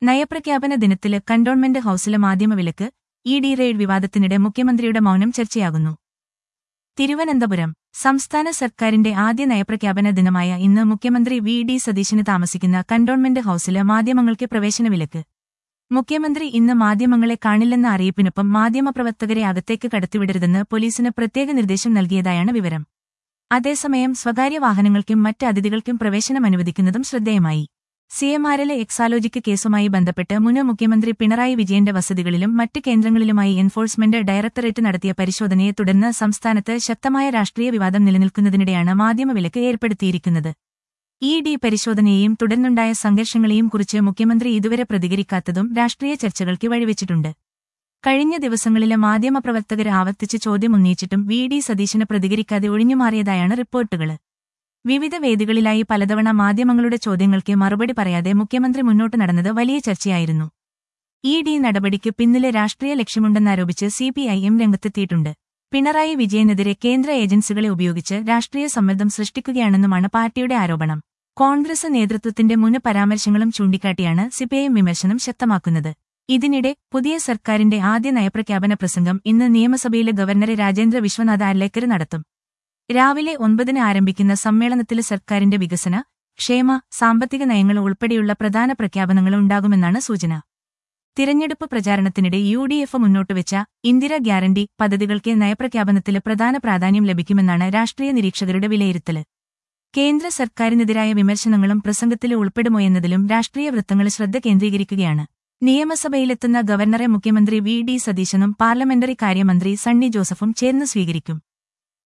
നയപ്രഖ്യാപന ദിനത്തില് കന്റോൺമെന്റ് ഹൌസിലെ മാധ്യമവിലക്ക് ഇ ഡി റെയ്ഡ് വിവാദത്തിനിടെ മുഖ്യമന്ത്രിയുടെ മൗനം ചർച്ചയാകുന്നു തിരുവനന്തപുരം സംസ്ഥാന സർക്കാരിന്റെ ആദ്യ നയപ്രഖ്യാപന ദിനമായ ഇന്ന് മുഖ്യമന്ത്രി വി ഡി സതീശന് താമസിക്കുന്ന കന്റോൺമെന്റ് ഹൌസില് മാധ്യമങ്ങൾക്ക് പ്രവേശനവിലക്ക് മുഖ്യമന്ത്രി ഇന്ന് മാധ്യമങ്ങളെ കാണില്ലെന്ന അറിയിപ്പിനൊപ്പം മാധ്യമപ്രവർത്തകരെ അകത്തേക്ക് കടത്തിവിടരുതെന്ന് പോലീസിന് പ്രത്യേക നിർദ്ദേശം നൽകിയതായാണ് വിവരം അതേസമയം സ്വകാര്യ വാഹനങ്ങൾക്കും മറ്റ് അതിഥികൾക്കും പ്രവേശനം അനുവദിക്കുന്നതും ശ്രദ്ധേയമായി സിഎംആറിലെ എക്സാലോജിക്ക് കേസുമായി ബന്ധപ്പെട്ട് മുൻ മുഖ്യമന്ത്രി പിണറായി വിജയന്റെ വസതികളിലും മറ്റ് കേന്ദ്രങ്ങളിലുമായി എൻഫോഴ്സ്മെന്റ് ഡയറക്ടറേറ്റ് നടത്തിയ പരിശോധനയെ തുടർന്ന് സംസ്ഥാനത്ത് ശക്തമായ രാഷ്ട്രീയ വിവാദം നിലനിൽക്കുന്നതിനിടെയാണ് മാധ്യമവിലക്ക് ഏർപ്പെടുത്തിയിരിക്കുന്നത് ഇ ഡി പരിശോധനയെയും തുടർന്നുണ്ടായ സംഘർഷങ്ങളെയും കുറിച്ച് മുഖ്യമന്ത്രി ഇതുവരെ പ്രതികരിക്കാത്തതും രാഷ്ട്രീയ ചർച്ചകൾക്ക് വഴിവെച്ചിട്ടുണ്ട് കഴിഞ്ഞ ദിവസങ്ങളിലെ മാധ്യമപ്രവർത്തകർ ആവർത്തിച്ച് ചോദ്യമുന്നയിച്ചിട്ടും വി ഡി സതീശന് പ്രതികരിക്കാതെ ഒഴിഞ്ഞുമാറിയതായാണ് റിപ്പോർട്ടുകൾ വിവിധ വേദികളിലായി പലതവണ മാധ്യമങ്ങളുടെ ചോദ്യങ്ങൾക്ക് മറുപടി പറയാതെ മുഖ്യമന്ത്രി മുന്നോട്ട് നടന്നത് വലിയ ചർച്ചയായിരുന്നു ഇ ഡി നടപടിക്ക് പിന്നിലെ രാഷ്ട്രീയ ലക്ഷ്യമുണ്ടെന്നാരോപിച്ച് സിപിഐഎം രംഗത്തെത്തിയിട്ടുണ്ട് പിണറായി വിജയനെതിരെ കേന്ദ്ര ഏജൻസികളെ ഉപയോഗിച്ച് രാഷ്ട്രീയ സമ്മർദ്ദം സൃഷ്ടിക്കുകയാണെന്നുമാണ് പാർട്ടിയുടെ ആരോപണം കോൺഗ്രസ് നേതൃത്വത്തിന്റെ മുൻ പരാമർശങ്ങളും ചൂണ്ടിക്കാട്ടിയാണ് സിപിഐഎം വിമർശനം ശക്തമാക്കുന്നത് ഇതിനിടെ പുതിയ സർക്കാരിന്റെ ആദ്യ നയപ്രഖ്യാപന പ്രസംഗം ഇന്ന് നിയമസഭയിലെ ഗവർണറെ രാജേന്ദ്ര വിശ്വനാഥ് അർലേക്കർ നടത്തും രാവിലെ ഒൻപതിന് ആരംഭിക്കുന്ന സമ്മേളനത്തിൽ സർക്കാരിന്റെ വികസന ക്ഷേമ സാമ്പത്തിക നയങ്ങൾ ഉൾപ്പെടെയുള്ള പ്രധാന പ്രഖ്യാപനങ്ങൾ ഉണ്ടാകുമെന്നാണ് സൂചന തിരഞ്ഞെടുപ്പ് പ്രചാരണത്തിനിടെ യു ഡി എഫ് മുന്നോട്ടുവെച്ച ഇന്ദിര ഗ്യാരണ്ടി പദ്ധതികൾക്ക് നയപ്രഖ്യാപനത്തിൽ പ്രധാന പ്രാധാന്യം ലഭിക്കുമെന്നാണ് രാഷ്ട്രീയ നിരീക്ഷകരുടെ വിലയിരുത്തല് കേന്ദ്ര സർക്കാരിനെതിരായ വിമർശനങ്ങളും പ്രസംഗത്തിൽ ഉൾപ്പെടുമോയെന്നതിലും രാഷ്ട്രീയ വൃത്തങ്ങൾ ശ്രദ്ധ കേന്ദ്രീകരിക്കുകയാണ് നിയമസഭയിലെത്തുന്ന ഗവർണറെ മുഖ്യമന്ത്രി വി ഡി സതീശനും പാർലമെന്ററി കാര്യമന്ത്രി സണ്ണി ജോസഫും ചേർന്ന് സ്വീകരിക്കും